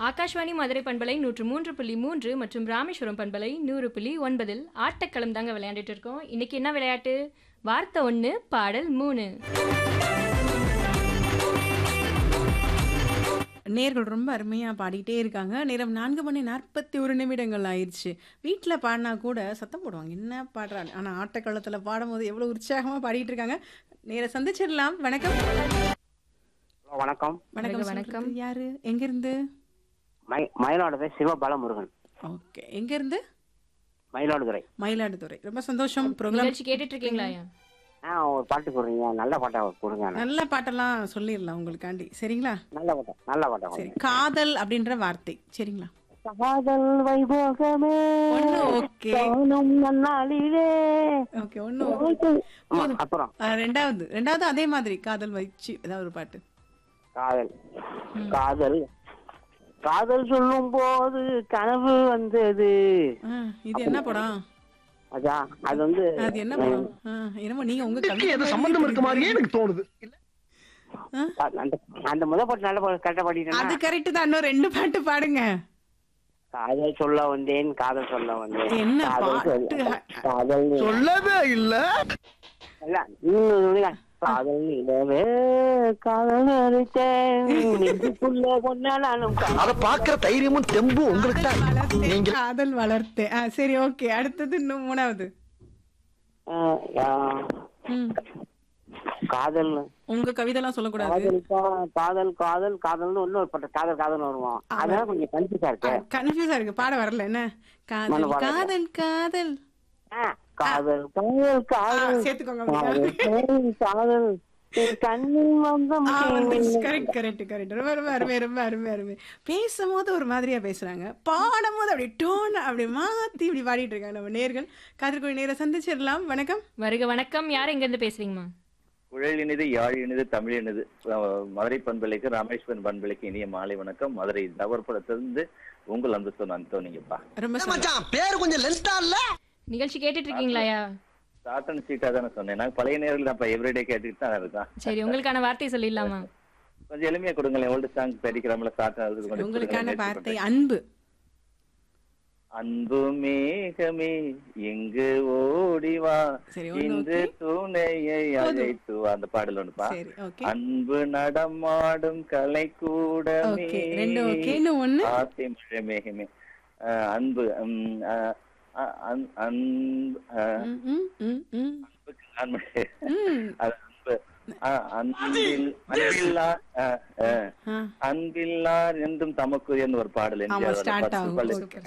ஆகாஷ்வாணி மதுரை பண்பலை நூற்று மூன்று புள்ளி மூன்று மற்றும் ராமேஸ்வரம் பண்பலை நூறு புள்ளி ஒன்பதில் ஆட்டக்களம் தாங்க விளையாண்டுட்டு இருக்கோம் இன்னைக்கு என்ன விளையாட்டு வார்த்தை ஒன்று பாடல் மூணு நேர்கள் ரொம்ப அருமையாக பாடிட்டே இருக்காங்க நேரம் நான்கு மணி நாற்பத்தி ஒரு நிமிடங்கள் ஆயிடுச்சு வீட்டில் பாடினா கூட சத்தம் போடுவாங்க என்ன பாடுறாங்க ஆனால் ஆட்டக்களத்தில் பாடும்போது எவ்வளோ உற்சாகமாக பாடிட்டு இருக்காங்க நேர சந்திச்சிடலாம் வணக்கம் ஹலோ, வணக்கம் வணக்கம் வணக்கம். சொல்றது யாரு எங்கேருந்து மை மயிலாடுதுறை சிவபாலமுருகன் ஓகே எங்கேருந்து மயிலாடுதுறை மயிலாடுதுறை ரொம்ப சந்தோஷம் ப்ரோக்ராம் நிகழ்ச்சி கேட்டுட்டு இருக்கீங்களா ஐயா ஆ ஒரு பாட்டு கொடுங்க நல்ல பாட்டா கொடுங்க எனக்கு. நல்ல பாட்டெல்லாம் சொல்லிடலாம் உங்களுக்காண்டி சரிங்களா நல்ல பாட்டா நல்ல பாட்டா சரி கொடுங்க. காதல் அப்படின்ற வார்த்தை சரிங்களா காதல் வைபோகமே ஒன்று ஓகே காணும் நன்னாளிலே ஓகே ஒன்று ஆமா, அப்புறம் ரெண்டாவது ரெண்டாவது அதே மாதிரி காதல் வச்சு ஏதாவது ஒரு பாட்டு காதல் காதல் காதல் சொல்லும் போது கனவு வந்தது ஆ, இது என்ன படம் அதான் அது வந்து அது என்ன படம் ஆ, என்னமோ நீங்க உங்க கவிதை ஏதோ சம்பந்தம் இருக்க மாதிரியே எனக்கு தோணுது அந்த அந்த முத பாட்டு நல்ல பாட்டு கரெக்டா அது பாடிட்டேன்னா கரெக்ட் தான் இன்னும் ரெண்டு பாட்டு பாடுங்க காதல் சொல்ல வந்தேன் காதல் சொல்ல வந்தேன் என்ன காதல் பாட்டு? சொல்ல- காதல் சொல்லவே இல்ல இல்ல இன்னும் சொல்லுங்க. காதல் நிலவே காதல் அழைத்தேன் நெஞ்சுக்குள்ள கொண்டாலும் அத பாக்குற தைரியமும் தெம்பும் உங்களுக்கு தான் வளர்த்தேன், காதல் வளர்த்தேன் ஆ, சரி ஓகே அடுத்தது இன்னும் மூணாவது ம். காதல் உங்க கவிதைலாம் சொல்லக்கூடாது காதல் கா- காதல் காதல் காதல்னு இன்னொரு பட்ட காதல் காதல் வருவோம் அதான் கொஞ்சம் கன்ஃபியூஸா இருக்கு கன்ஃபியூஸா இருக்கு பாட வரல என்ன காதல் மனு பாடல. காதல் காதல் ஆ, காதல் காதல் ஆ, காதல் சேர்த்துக்கோங்க காதல் காதல், காதல் என் கண்ணில் வந்த கரெக்ட் கரெக்ட் கரெக்ட் ரொம்ப ரொம்ப அருமை ரொம்ப அருமை அருமை பேசும்போது ஒரு மாதிரியா பேசுறாங்க பாடும்போது அப்படி டோன் அப்படி மாத்தி இப்படி பாடிட்டு இருக்காங்க நம்ம நேர்கள் காதற்குழி நேர சந்திச்சிடலாம் வணக்கம் வருக வணக்கம் யார் எங்கேருந்து பேசுறீங்கம்மா குழல் இனிது யாழ் இனிது தமிழ் இனிது அஹ் மதுரை பண்பலைக்கு ராமேஸ்வரன் பண்பலைக்கு இனிய மாலை வணக்கம் மதுரை நகர்ப்புறத்திலிருந்து உங்கள் அன்பு சொன்ன அந்தோனிங்கப்பா ரொம்ப சந்தோஷம். மச்சான் பேரு கொஞ்சம் லென்த்தா இல்ல நிகழ்ச்சி கேட்டுட்டு இருக்கீங்களா ஐயா சாட்டன் சீட்டா தானே சொன்னேன் நான் பழைய நேரில் நான் எவ்ரிடே கேட்டுட்டு தான் இருக்கேன் சரி உங்களுக்கான வார்த்தை சொல்லிடலாமா கொஞ்சம் எளிமையா கொடுங்களேன் ஓல்டு சாங் படிக்கிறோம்ல சாட்டன் அது கொஞ்சம் உங்களுக்கான கொடுங்களேன், வார்த்தை முயற்சி அன்பு பண்றேன். அன்பு மேகமே எங்கு ஓடிவா சரி, ஒண்ணு இன்று okay. துணையை அழைத்து வா. அந்த பாடல் ஒண்ணுப்பா சரி ஓகே அன்பு நடமாடும் கலை கூடமே ஓகே ரெண்டு ஓகே இன்னும் ஒண்ணு ஆசை மழை மேகமே அஹ் அன்பு உம், அஹ், அஹ், அன்- அன்பு அஹ், ம், ம், ம், ம், அன்புக்கு நான் மழை. ம். அது அன்பு அஹ், அன்பில் அன்பில்லா அஹ், அஹ், ஆ, அன்பில்லார் என்றும் தமக்குரியன்னு ஒரு பாடல் ஆமா எம்ஜிஆர் ஸ்டார்ட் பத்து ஆகும் பல்லு. ஓகே